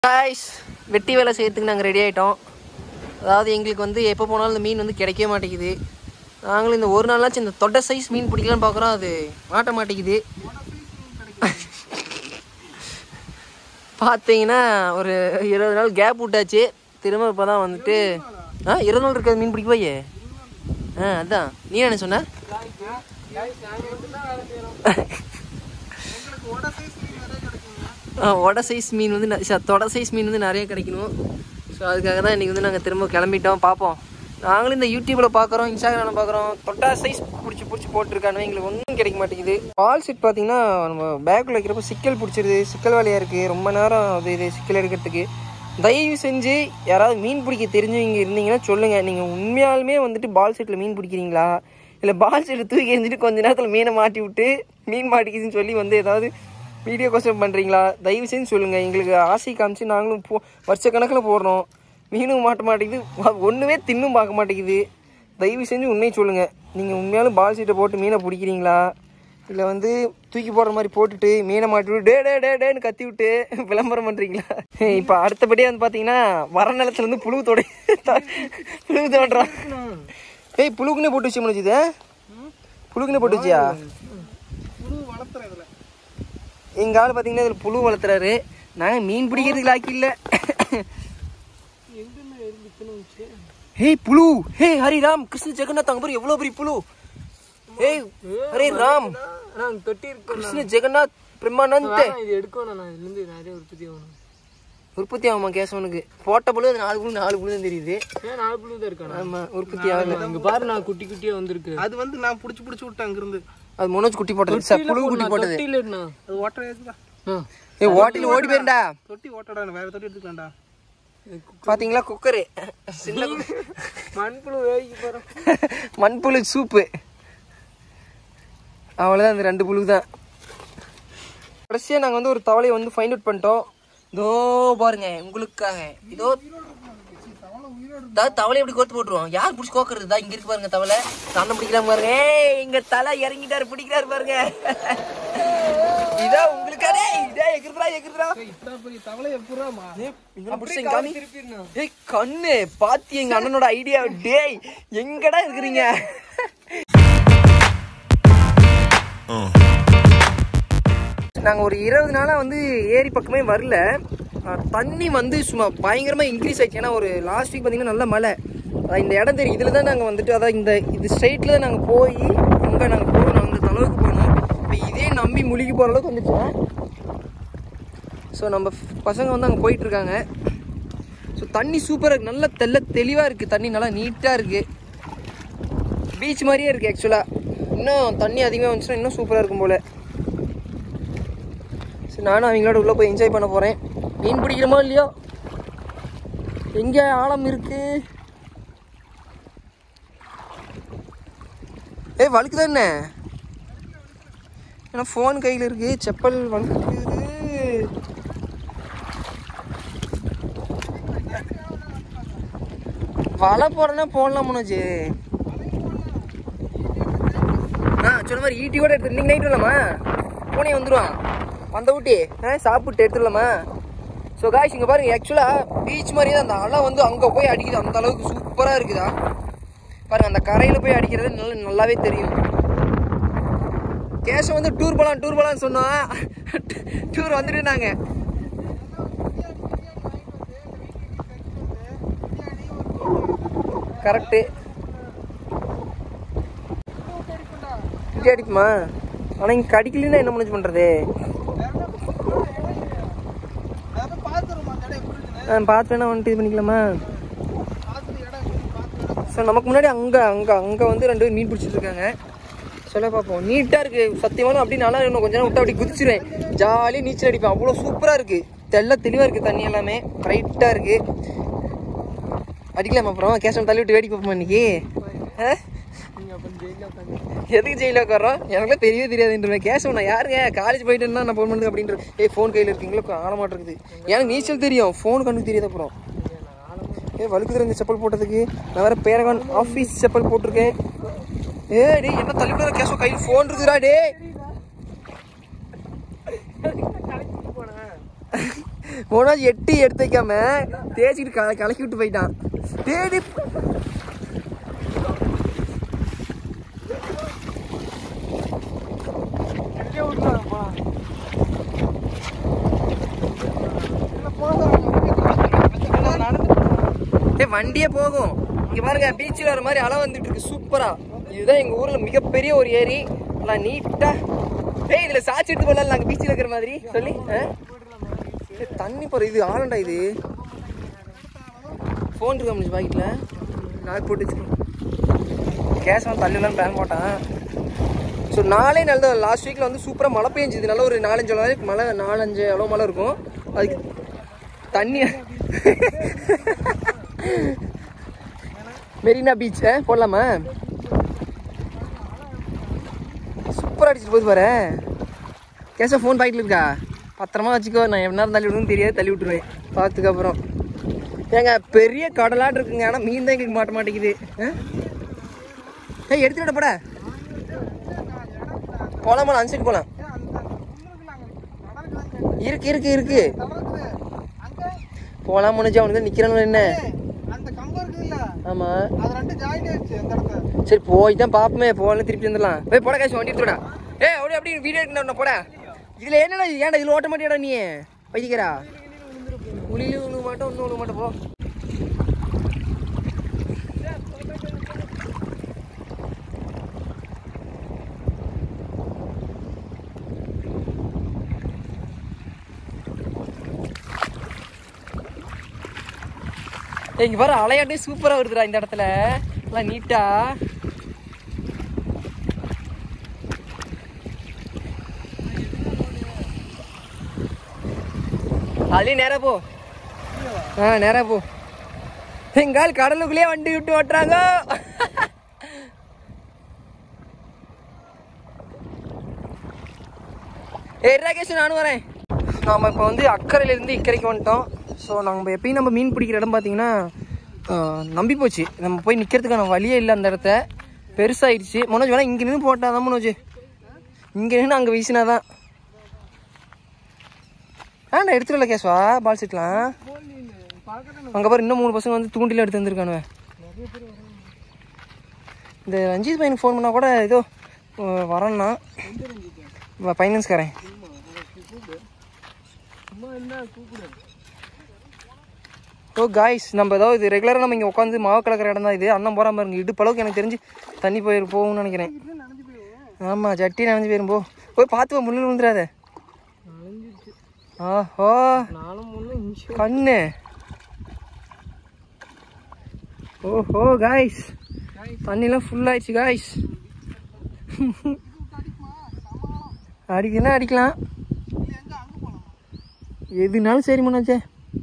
Guys வெட்டி வேலை செய்யறதுக்கு நாங்கள் ரெடி ஆகிட்டோம் அதாவது எங்களுக்கு வந்து எப்போ போனாலும் இந்த மீன் வந்து கிடைக்கவே மாட்டேங்குது நாங்களும் இந்த ஒரு நாளாச்சும் இந்த தொட்டை சைஸ் மீன் பிடிக்கலான்னு பார்க்குறோம் அது மாட்ட மாட்டேங்குது பார்த்தீங்கன்னா ஒரு இருபது நாள் கேப் விட்டாச்சு திரும்ப இப்போ தான் வந்துட்டு ஆ இருபது நாள் இருக்காது மீன் பிடிக்க போய் ஆ அதான் நீ என்ன சொன்ன ஆ, ஒட சைஸ் மீன் வந்து ந- ச- தொட சைஸ் மீன் வந்து நிறைய கிடைக்கணும் ஸோ அதுக்காக தான் இன்றைக்கி வந்து நாங்கள் திரும்ப கிளம்பிட்டோம் பார்ப்போம் நாங்களும் இந்த யூடியூப்பில் பார்க்குறோம் இன்ஸ்டாகிராமில் பார்க்குறோம் தொட்டா சைஸ் பிடிச்சி பிடிச்சி போட்டிருக்கானு எங்களுக்கு ஒன்றும் கிடைக்க மாட்டேங்குது பால் செட் பார்த்தீங்கன்னா நம்ம பேக்கில் வைக்கிறப்ப சிக்கல் பிடிச்சிருது சிக்கல் வேலையாக இருக்குது ரொம்ப நேரம் அது இது சிக்கல் எடுக்கிறதுக்கு தயவு செஞ்சு யாராவது மீன் பிடிக்க தெரிஞ்சவங்க இருந்தீங்கன்னா சொல்லுங்கள் நீங்கள் உண்மையாலுமே வந்துட்டு பால் செட்டில் மீன் பிடிக்கிறீங்களா இல்லை பால் செட்டை தூக்கி எறிஞ்சிட்டு கொஞ்ச நேரத்தில் மீனை மாட்டி விட்டு மீன் மாட்டிக்குதுன்னு சொல்லி வந்து ஏதாவது வீடியோ கொஸ்டின் பண்ணுறீங்களா தயவு செஞ்சு சொல்லுங்கள் எங்களுக்கு ஆசை காமிச்சு நாங்களும் போ வருஷக்கணக்கில் போடுறோம் மீனும் மாட்ட மாட்டேங்குது ஒன்றுமே தின்னும் பார்க்க மாட்டேங்குது தயவு செஞ்சு உண்மையை சொல்லுங்கள் நீங்கள் உண்மையாலும் பால் சீட்டை போட்டு மீனை பிடிக்கிறீங்களா இல்லை வந்து தூக்கி போடுற மாதிரி போட்டுட்டு மீனை மாட்டி விட்டு டே டே டே டேன்னு கத்தி விட்டு விளம்பரம் பண்ணுறீங்களா இப்போ அடுத்தபடியாக வந்து பார்த்தீங்கன்னா வர நிலத்துல இருந்து புழு தொட புழு தோன்றான் ஏய் புழுக்குனே போட்டு வச்சு முடிச்சுது புழுக்குனே போட்டு வச்சியா எங்க ஆள் பார்த்தீங்கன்னா இதில் புழு வளர்த்துறாரு நாங்கள் மீன் பிடிக்கிறதுக்கு லாக்கி இல்லை ஹேய் புழு ஹே ஹரி ராம் கிருஷ்ண ஜெகநாத் அங்க பாரு எவ்வளவு பெரிய புழு ஏய் ஹரே ராம் நான் தொட்டி இருக்கேன் கிருஷ்ண ஜெகநாத் பிரம்மானந்த் இது எடுக்கணும் நான் இதுலேருந்து நிறைய உற்பத்தி ஆகணும் உற்பத்தி ஆகுமா கேசவனுக்கு போட்ட புழு அது நாலு புழு நாலு புழு தான் தெரியுது ஏன் நாலு புழு தான் இருக்கானா ஆமா உற்பத்தி ஆகல இங்க பாரு நான் குட்டி குட்டியா வந்திருக்கு அது வந்து நான் புடிச்சு புடிச்சு விட்டேன் அங்கிருந்து அது மனோஜ் குட்டி போட்டது சார் புழு குட்டி போட்டது தொட்டில இருந்தா அது ஓட்டை ஏத்துதான் ஏய் ஓட்டில் ஓடி போயிருண்டா தொட்டி ஓட்டடா வேற தொட்டி எடுத்துக்கலாம்டா பாத்தீங்களா குக்கரு சின்ன மண்புழு வேகி போறோம் மண்புழு சூப்பு அவ்வளோதான் இந்த ரெண்டு புழு தான் கடைசியாக நாங்கள் வந்து ஒரு தவளையை வந்து ஃபைண்ட் அவுட் பண்ணிட்டோம் இதோ பாருங்க உங்களுக்காக இதோ அதாவது தவளை எப்படி கோத்து போட்டுருவோம் யார் பிடிச்சி கோக்குறது தான் இங்க இருக்கு பாருங்க தவளை அண்ணன் பிடிக்கலாம் பாருங்க ஏய் இங்க தலை இறங்கிட்டாரு பிடிக்கிறாரு பாருங்க இதோ உங்களுக்கானே இதே எகிருதுடா எகிருதுடா தவளை எப்படாமா இங்க பிடிச்ச காமி ஏய் கண்ணு பாத்தி எங்க அண்ணனோட ஐடியா டேய் எங்கடா இருக்கிறீங்க நாங்க ஒரு இருபது நாளா வந்து ஏரி பக்கமே வரல அஹ் தண்ணி வந்து சும்மா பயங்கரமா இன்க்ரீஸ் ஆயிடுச்சு ஏன்னா ஒரு லாஸ்ட் வீக் பாத்தீங்கன்னா நல்ல மழை அஹ் இந்த இடம் தெரியும் இதுல தான் நாங்க வந்துட்டு அதான் இந்த இது ஸ்ட்ரைட்ல தான் நாங்க போய் அங்க நாங்க போகணும் அந்த அளவுக்கு போகணும் இப்போ இதே நம்பி முழுகி போற அளவுக்கு வந்துட்டோம் ஸோ நம்ம பசங்க வந்து அங்கே போயிட்டு இருக்காங்க ஸோ தண்ணி சூப்பராக இருக்குது நல்லா தெல்ல தெளிவாக இருக்குது தண்ணி நல்லா நீட்டாக இருக்குது பீச் மாதிரியே இருக்குது ஆக்சுவலாக இன்னும் தண்ணி அதிகமாக வந்துச்சுன்னா இன்னும் சூப்பராக இருக்கும் போல் சரி நானும் அவங்களோட உள்ளே போய் என்ஜாய் பண்ண போகிறேன் மீன் பிடிக்கிறோமோ இல்லையோ எங்கே ஆழம் இருக்கு ஏய் வழுக்குதா என்ன ஏன்னா ஃபோன் கையில் இருக்குது செப்பல் வழுக்குது வலை போடுறேன்னா போடலாம் மனோஜ் ஆ சொன்ன மாதிரி ஈட்டி கூட எடுத்து இன்னைக்கு நைட் வரலாமா பூனை வந்துடுவான் வந்த ஊட்டி ஆ சாப்பிட்டு எடுத்துடலாமா ஸோ காய்ஸ் இங்கே பாருங்க ஆக்சுவலாக பீச் மாதிரியே தான் அந்த அலை வந்து அங்கே போய் அடிக்குது அந்த அளவுக்கு சூப்பராக இருக்குதா பாருங்க அந்த கரையில் போய் அடிக்கிறது நல்ல நல்லாவே தெரியும் கேஷம் வந்து டூர் போகலாம் டூர் போகலான்னு சொன்னோம் டூர் வந்துட்டு நாங்கள் கரெக்டு இடி அடிக்குமா ஆனால் இங்கே கடிக்கலன்னா என்ன முடிஞ்சு பண்ணுறது அதான் பாத்துருமா அந்த இடம் எப்படி இருக்குன்னு ஆ பார்த்து வேணா வந்துட்டு இது பண்ணிக்கலாமா பாத்துட்டு இடம் எப்படி பாத்துட்டு ஸோ நமக்கு முன்னாடி அங்கே அங்கே அங்கே வந்து ரெண்டு பேர் மீன் பிடிச்சிட்டு இருக்காங்க சொல்ல பார்ப்போம் நீட்டாக இருக்குது சத்தியமான அப்படி நல்லா இன்னும் கொஞ்ச நேரம் விட்டு அப்படி குதிச்சிருவேன் ஜாலியாக நீச்சல் அடிப்பேன் அவ்வளோ சூப்பராக இருக்குது தெல்ல தெளிவாக இருக்குது தண்ணி எல்லாமே பிரைட்டாக இருக்குது அடிக்கலாமா அப்புறம் கேஷம் தள்ளி விட்டு வேடிக்கை பார்ப்போமா இன்னைக்கு ஆ நீங்க அப்ப ஜெயில உட்காந்து எதுக்கு ஜெயிலில் உட்காரோம் எனக்குலாம் தெரியவே தெரியாதுன்ற கேஷம் நான் யாருங்க காலேஜ் போயிட்டேன்னா நான் ஃபோன் பண்ணுறது அப்படின்ற ஏய் ஃபோன் கையில் இருக்கீங்களோ ஆள மாட்டிருக்குது எனக்கு நீச்சல் தெரியும் ஃபோன் கண்ணுக்கு தெரியாது அப்புறம் ஏ வழுக்குதுற இந்த செப்பல் போட்டதுக்கு நான் வேற பேரகான் ஆஃபீஸ் செப்பல் போட்டிருக்கேன் ஏ டேய் என்ன தள்ளி விடாத கேஷம் கையில் ஃபோன் இருக்குதுடா டே மனோஜ் எட்டி எடுத்து வைக்காம தேய்ச்சிக்கிட்டு கல கலக்கி விட்டு போயிட்டான் தேடி இங்கே விட்டுறாங்கப்பா ஏ வண்டியே போகும் இங்க பாருங்க பீச்சில் வர மாதிரி அலை வந்துட்டு இருக்கு சூப்பரா இதுதான் எங்க ஊர்ல மிகப்பெரிய ஒரு ஏரி நல்லா நீட்டா ஏய் இதுல சாச்சி எடுத்து போடலாம் நாங்க பீச்சில் இருக்கிற மாதிரி சொல்லி ஆ? ஏய், தண்ணி போற இது ஆலண்டா இது ஃபோன் இருக்கா முடிஞ்சு பாக்கெட்ல லாக் போட்டு வச்சுக்கணும் கேஷ் வந்து தள்ளி பிளான் போட்டான் ஸோ நாளே நல்ல லாஸ்ட் வீக்கில் வந்து சூப்பராக மழை பெஞ்சுது நல்ல ஒரு நாலஞ்சு அளவு மழை நாலஞ்சு அளவு மழை இருக்கும் அதுக்கு தண்ணி மெரினா பீச் போடலாமா சூப்பராக அடிச்சுட்டு போகுது பாரு கேஷா ஃபோன் பாக்கெட்டில் இருக்கா பத்திரமா வச்சுக்கோ நான் என்ன தள்ளி விடுன்னு தெரியாது தள்ளி விட்டுருவேன் பார்த்துக்கு அப்புறம் ஏங்க பெரிய கடலாட்டு இருக்குங்க ஆனால் மீன் தான் எங்களுக்கு மாட்ட மாட்டேங்குது ஆ? ஏய் எடுத்துட்டு விட போட போலாம் போலாம் அனுப்பிச்சிட்டு போலாம் இருக்கு இருக்கு இருக்கு போலாம் முடிஞ்சு அவனுக்கு நிக்கிறானு என்ன அந்த கம்பம் இருக்கு இல்ல ஆமா அது ரெண்டு ஜாயிண்ட் ஆயிடுச்சு அந்த இடத்துல சரி போய் தான் பாப்போமே போகலாம் திருப்பி வந்துடலாம் போய் போட காசு வண்டி எடுத்துடா ஏய் அப்படியே அப்படி வீடியோ எடுக்கணும் போட இதுல என்னடா இது? ஏன்டா இதுல ஓட்ட மாட்டியாடா நீ வைக்கிறா உளியில விழுக மாட்டோம் ஒன்றும் விழுக மாட்டோம் போ ஏய், இங்க பாரு அலையாட்டே சூப்பரா வருதுடா இந்த இடத்துல நல்லா நீட்டா அதுலயும் நேரா போ ஆ நேரா போ எங்கால் கடலுக்குள்ளேயே வண்டி விட்டு ஓட்டுறாங்க ஏ ராகேஷ் நானும் வரேன் நாம இப்போ வந்து அக்கறையிலேருந்து இக்கரைக்கு வந்துட்டோம் ஸோ நம்ம எப்பயும் நம்ம மீன் பிடிக்கிற இடம் பார்த்தீங்கன்னா ஆஹ், நம்பி போச்சு நம்ம போய் நிற்கிறதுக்கான வழியே இல்லை அந்த இடத்த பெருசாயிடுச்சு மனோஜ் வேணா இங்கே நின்று போட்டால் தான் மனோஜ் இங்கே நின்று அங்கே வீசினாதான் ஆண்டா எடுத்துட்டு வரல கேஸ்வா பால் சீட்லாம் அங்கே பாரு இன்னும் மூணு பசங்க வந்து தூண்டில எடுத்து வந்திருக்கானுவ இந்த ரஞ்சித் பையனுக்கு ஃபோன் பண்ணால் கூட ஏதோ அஹ், வரேன்னா ஃபைனான்ஸ்காரன் சும்மா என்ன கூப்பிடு ஓ காய்ஸ் நம்ம ஏதோ இது ரெகுலராக நம்ம இங்கே உட்காந்து மாவு கலக்கிற இடம் தான் இது அண்ணன் போகிற பாருங்க இடுப்பு அளவுக்கு எனக்கு தெரிஞ்சு தண்ணி போயிரு போகும்னு நினைக்கிறேன் ஆமாம் சட்டி நனைஞ்சு போயிரும் போ போய் பார்த்து போ, முள்ளில் விழுந்துடாத நனைஞ்சிருச்சு ஆஹோ நானும் ஒன்றும் இங்கே கண்ணு ஓஹோ காய்ஸ் தண்ணிலாம் ஃபுல் ஆயிடுச்சு காய்ஸ் அடிக்கணும் அடிக்கலாம் எதுனாலும் சரி மனோச்சே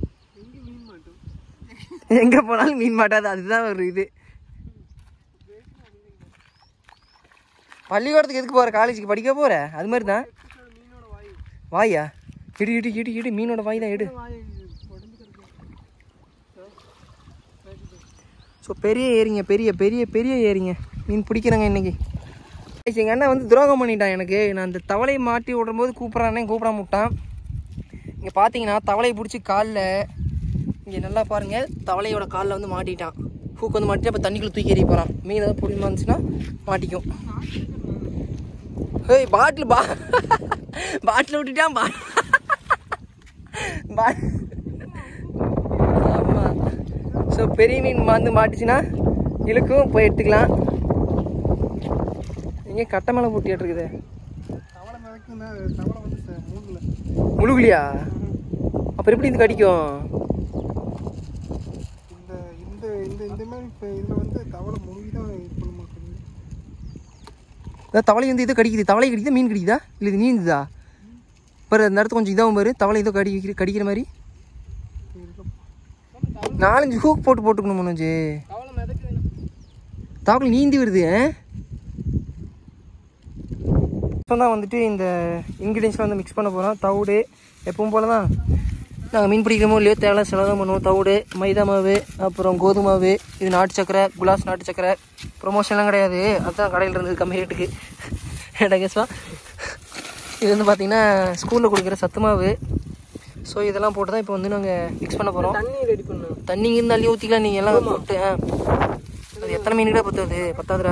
எங்க போனாலும் மீன் மாட்டாது அதுதான் ஒரு இது பள்ளிக்கூடத்துக்கு எதுக்கு போற காலேஜுக்கு படிக்க போற அது மாதிரி தான் வாயா இடு இடு இடு இடு மீனோட வாய் தான் எடு ஸோ பெரிய ஏரிங்க பெரிய பெரிய பெரிய ஏரிங்க மீன் பிடிக்கிறேங்க இன்னைக்கு guys, எங்கள் அண்ணன் வந்து துரோகம் பண்ணிட்டான் எனக்கு நான் அந்த தவளையை மாட்டி விடும்போது கூப்பிட்றானே கூப்பிடாம விட்டான் இங்கே பார்த்தீங்கன்னா தவளையை பிடிச்சி காலில் இங்கே நல்லா பாருங்கள் தவளையோட காலில் வந்து மாட்டிட்டான் ஹூக் வந்து மாட்டிட்டு அப்போ தண்ணிக்குள்ளே தூக்கி எறிய போகிறான் மீன் ஏதாவது பிடிமா இருந்துச்சுன்னா மாட்டிக்கும் ஏய் பாட்டில் பா பாட்டில் விட்டுட்டான் பா பா ஆமாம் ஸோ பெரிய மீன் வந்து மாட்டுச்சுன்னா இழுக்கும் போய் எடுத்துக்கலாம் இங்கே கட்டை மேலே போட்டியாட்டு இருக்குது தவளை மிதக்குன்னா தவளை வந்து ச- மூணுல முழுகுலியா அப்புறம் எப்படி இது கடிக்கும் இந்த இந்த இந்த இந்த மாதிரி இப்போ இதில் வந்து தவளை முழுகி தான் இது பண்ண மாட்டேங்குது அதான் தவளை வந்து இது கடிக்குது தவளை கடிக்குதா மீன் கடிக்குதா இல்லை இது நீந்துதா பாரு அந்த இடத்துல கொஞ்சம் இதாகும் பாரு தவளை ஏதோ கடி கடிக்கிற மாதிரி நாலஞ்சு ஹூக் போட்டு போட்டுக்கணும் மனோஜ் தவளை மிதக்குது தவளை நீந்தி வருது இப்போ தான் வந்துட்டு இந்த இன்க்ரீடியன்ஸ்லாம் வந்து மிக்ஸ் பண்ண போகிறோம் தவிடு எப்பவும் போல தான் நாங்கள் மீன் பிடிக்கிறோமோ இல்லையோ தேவையான செலவு தான் பண்ணுவோம் தவிடு மைதா மாவு அப்புறம் கோதுமை மாவு இது நாட்டு சக்கரை குலாஸ் நாட்டு சக்கரை ப்ரொமோஷன்லாம் கிடையாது அதுதான் கடையில் இருந்தது கம்மி ரேட்டுக்கு ஏடா கேஸ்வா இது வந்து பார்த்தீங்கன்னா ஸ்கூலில் கொடுக்குற சத்து மாவு ஸோ இதெல்லாம் போட்டு தான் இப்போ வந்து நாங்கள் மிக்ஸ் பண்ண போகிறோம் தண்ணி ரெடி பண்ணு தண்ணி இங்கிருந்து அள்ளி ஊற்றிக்கலாம் நீங்கள் எல்லாம் போட்டு ஆ. அது எத்தனை மீனுக்கிட்ட பத்தாது பத்தாதுடா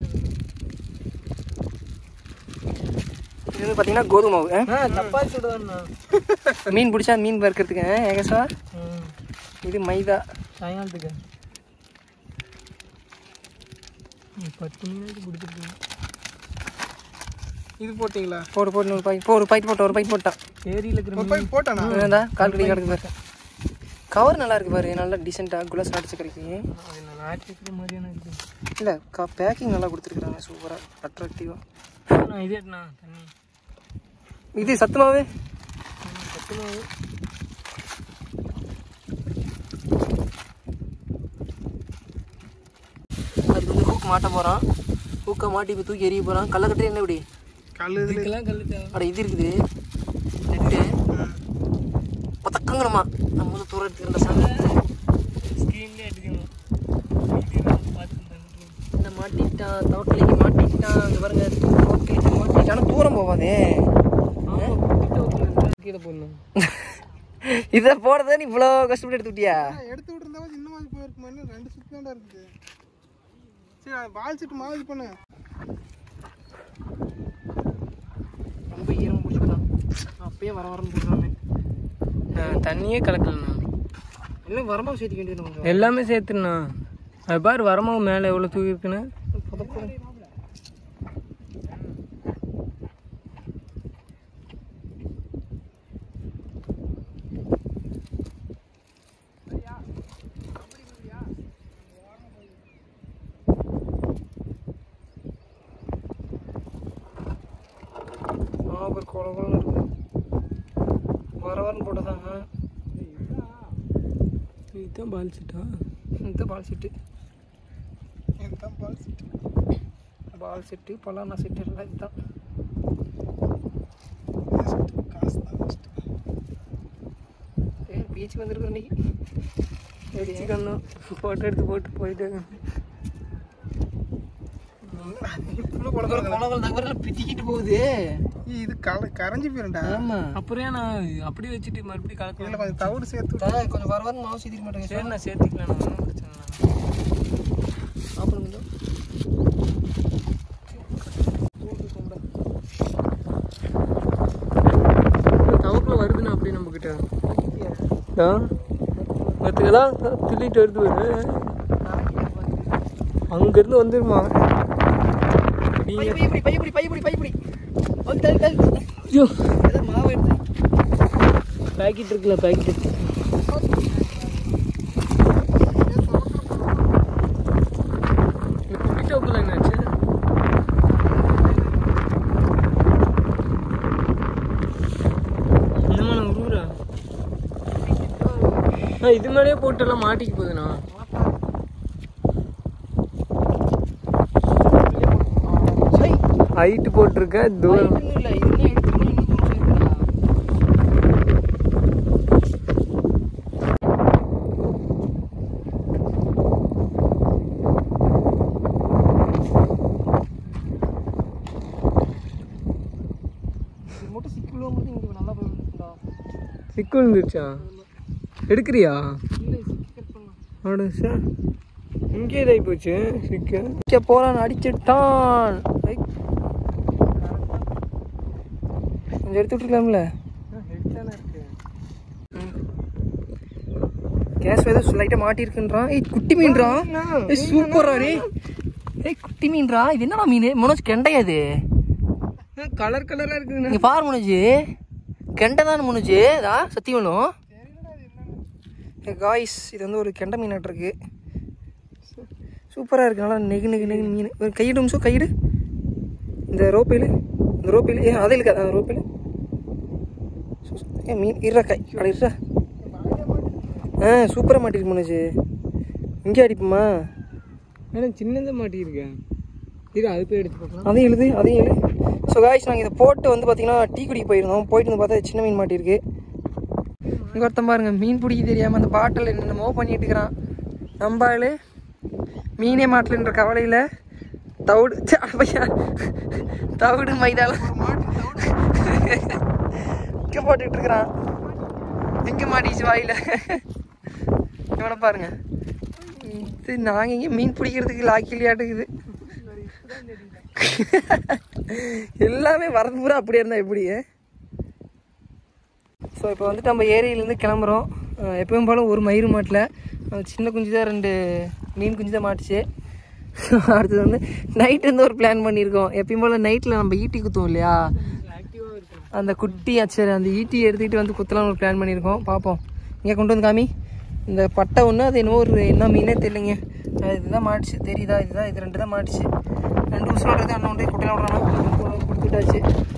இது வந்து பார்த்தீங்கன்னா கோதுமை மாவு ஆ? ஆ தப்பா சுடுவாண்ணா மீன் பிடிச்சா மீன் வறுக்கிறதுக்கு ஆ, ஏகசா ம் இது மைதா சாயங்காலத்துக்கு ம், பத்து மணிக்கு பிடிச்சிருக்கேன் இது போட்டிங்களா போடு போட்டு ஒரு பாக்கெட் போ ஒரு பாக்கெட் போட்டா ஒரு பாக்கெட் போட்டான் ஏரியில் இருக்கிற ஒரு போய் போட்டானா வேண்டா கால் கடி கிடக்கு பாரு கவர் நல்லா இருக்கு பாரு நல்லா டீசெண்டாக குலாஸ் அடிச்சு கிடைக்கு அது நான் நாட்டு இருக்கிற மாதிரியான இருக்குது இல்லை கா பேக்கிங் நல்லா கொடுத்துருக்குறாங்க சூப்பராக அட்ராக்டிவாக நான் இது எட்டுண்ணா தண்ணி இது சத்துமாவே சத்துமாவு அதுக்கு வந்து ஹூக் மாட்ட போகிறான் ஹூக்கை மாட்டி இப்போ தூக்கி எறிய போகிறான் கள்ளக்கட்டை என்ன இப்படி கல் இதுல இதுக்கெல்லாம் கல் தேவை அட இது இருக்குது நெட்டு பத்தக்கங்கணுமா நம்ம வந்து தூரம் எடுத்துக்கிற சாமி ஸ்க்ரீன்லேயே எடுக்கணும் பார்த்து என்ன மாட்டிக்கிட்டான் தவக்கலைக்கு மாட்டிக்கிட்டான் அங்கே பாருங்க தவக்கலைக்கு மாட்டிக்கிட்டான் ஆனால் தூரம் போவாதே கீழே போடணும் இதை போடுறத நீ இவ்வளோ கஷ்டப்பட்டு எடுத்து விட்டியா எடுத்து விட்டுருந்தா இன்னும் மாதிரி போயிருக்குமா இன்னும் ரெண்டு சுத்து தான்டா இருக்குது சரி அது பால் சீட்டு மாதிரி பண்ணு ரொம்ப ஈரம் பிடிச்சிட்டான் அப்பயே வர வரன்னு போடுறானே தண்ணியே கலக்கலண்ணா எல்லாம் வரமா சேர்த்துக்க வேண்டியது கொஞ்சம் எல்லாமே சேர்த்துண்ணா அது பாரு வரமாவு மேலே எவ்வளோ தூக்கி இருக்குன்னு ஒரு குள குளம் இருக்கு வர வரன்னு போட்டதாங்க இதுதான் பாலிச்சிட்டா இந்த பால் செட்டு இதுதான் பால் சீட்டு பால் செட்டு பலானா செட்டு எல்லாம் இதுதான் காசு தான் waste. ஏ பீச்சுக்கு வந்துருக்குற இன்னைக்கு வச்சுக்கணும் ஃபோட்டோ எடுத்து போட்டு போயிட்டாங்க இவ்வளவு குழப்பம் இருக்குதா? குளங்கள் நகரில் பிதிக்கிட்டு போகுது ஏய், இது கல கரைஞ்சி போயிருண்டா ஆமா அப்புறம் ஏன் நான் அப்படியே வச்சுட்டு மறுபடியும் இதுல கலக்கலாம் கொஞ்சம் தவிடு சேர்த்து விட்டு தா, கொஞ்சம் வர வரன்னு மாவு சேர்த்திக்க மாட்டேங்க சரி நான் சேர்த்துக்கலாம் நான் ஒன்றும் பிரச்சனை இல்லை சாப்பிடுங்க கொஞ்சம் தவக்கில் வருதுண்ணா அப்படியே நம்ம கிட்ட மற்றதெல்லாம் துள்ளிட்டு வருது பாரு அங்கேருந்து வந்துருமா பையபுடி பையபுடி பையபுடி பையபுடி வந்து தள்ளு தள்ளு ஐயோ ஏதோ மாவு எடுத்து பேக்கெட் இருக்குல்ல பேக்கெட் குட்டி டோக்கில் என்னாச்சு என்னம்மா நான் உருவுறா ஆ இது மேலேயே போட்டெல்லாம் மாட்டிக்க போகுதுண்ணா சை ஹைட்டு போட்டிருக்க தூரம் இன்னும் இல்லை இது இன்னும் எடுத்து இன்னும் தூரம் போயிருக்குடா இது மட்டும் சிக்கிவிடும் போது இங்கே நல்லா போயிருக்குடா சிக்கு விழுந்துருச்சா எடுக்கிறியா இல்லை சிக்கி கட் பண்ணலாம் அட சார் இங்கே இதாகி போச்சு சிக்கு அடிக்க போறான் அடிச்சிட்டான் ஐ. கொஞ்சம் எடுத்து விட்டுருக்கலாம்ல கேஸ் ஏதோ லைட்டாக மாட்டியிருக்குன்றான் ஏய் குட்டி மீன்ரா ஏய் சூப்பரா டேய் ஏய் குட்டி மீன்ரா இது என்னடா மீன் மனோஜ் கெண்டையா இது கலர் கலராக இருக்குதுண்ணா நீங்க பாரு மனோஜ் கெண்டை தான் மனோஜ் இதா சத்தியவனும் காய்ஸ் இது வந்து ஒரு கெண்டை மீன் இருக்கு சூப்பராக இருக்கு நல்லா நெகு நெகு நெகு மீன் ஒரு கையிடு நிமிஷம் கையிடு இந்த ரோப்பையில் இந்த ரோப்பையில் ஏன் அதில் இருக்கா ரோப்பையில் ஏன் மீன் இருறா கை அட இருறா ஆ சூப்பராக மாட்டிருக்கு மனோஜ் இங்கே அடிப்போமா ஆனால் சின்னதாக மாட்டியிருக்கேன் இரு அது போய் எடுத்து பார்க்கலாம் அதையும் எழுது அதையும் எழுது ஸோ காய்ஸ் நாங்கள் இதை போட்டு வந்து பார்த்தீங்கன்னா டீ குடிக்க போயிருந்தோம் போயிட்டு வந்து பார்த்தா சின்ன மீன் மாட்டியிருக்கு இங்கே ஒருத்தன் பாருங்க மீன் பிடிக்க தெரியாமல் அந்த பாட்டில் என்னென்னமோ பண்ணிட்டு இருக்கிறான் நம்ம ஆளு மீனே மாட்டலன்ற கவலையில் தவிடு ச்சே, அப்பையா தவிடு மைதால இங்கே போட்டுக்கிட்டு இருக்கிறான் இங்கே மாட்டிச்சு வாயில் இவனை பாருங்க இது நாங்கள் இங்கே மீன் பிடிக்கிறதுக்கு லாக்கிலியாட்டுக்குது எல்லாமே வரது பூரா அப்படியே இருந்தா எப்படி ஸோ இப்போ வந்துட்டு நம்ம ஏரியிலேருந்து கிளம்புறோம் அஹ் எப்பவும் போல ஒரு மயிறு மாட்டில் அந்த சின்ன குஞ்சு தான் ரெண்டு மீன் குஞ்சு தான் மாட்டுச்சு அடுத்தது வந்து நைட் இருந்து ஒரு பிளான் பண்ணியிருக்கோம் எப்பயும் போல் நைட்டில் நம்ம ஈட்டி குத்துவோம் இல்லையா அந்த குட்டி சரி அந்த ஈட்டி எடுத்துக்கிட்டு வந்து குத்தலாம்னு ஒரு பிளான் பண்ணியிருக்கோம் பார்ப்போம் இங்கே கொண்டு வந்து காமி இந்த பட்டை ஒன்று அது என்னவோ ஒரு என்ன மீனே தெரியலைங்க அது இதுதான் மாட்டுச்சு தெரியுதா இதுதான் இது ரெண்டு தான் மாட்டுச்சு ரெண்டு உசுரோட அண்ணன் கொண்டு போய் குட்டையில் விடணும் கொடுத்துட்டாச்சு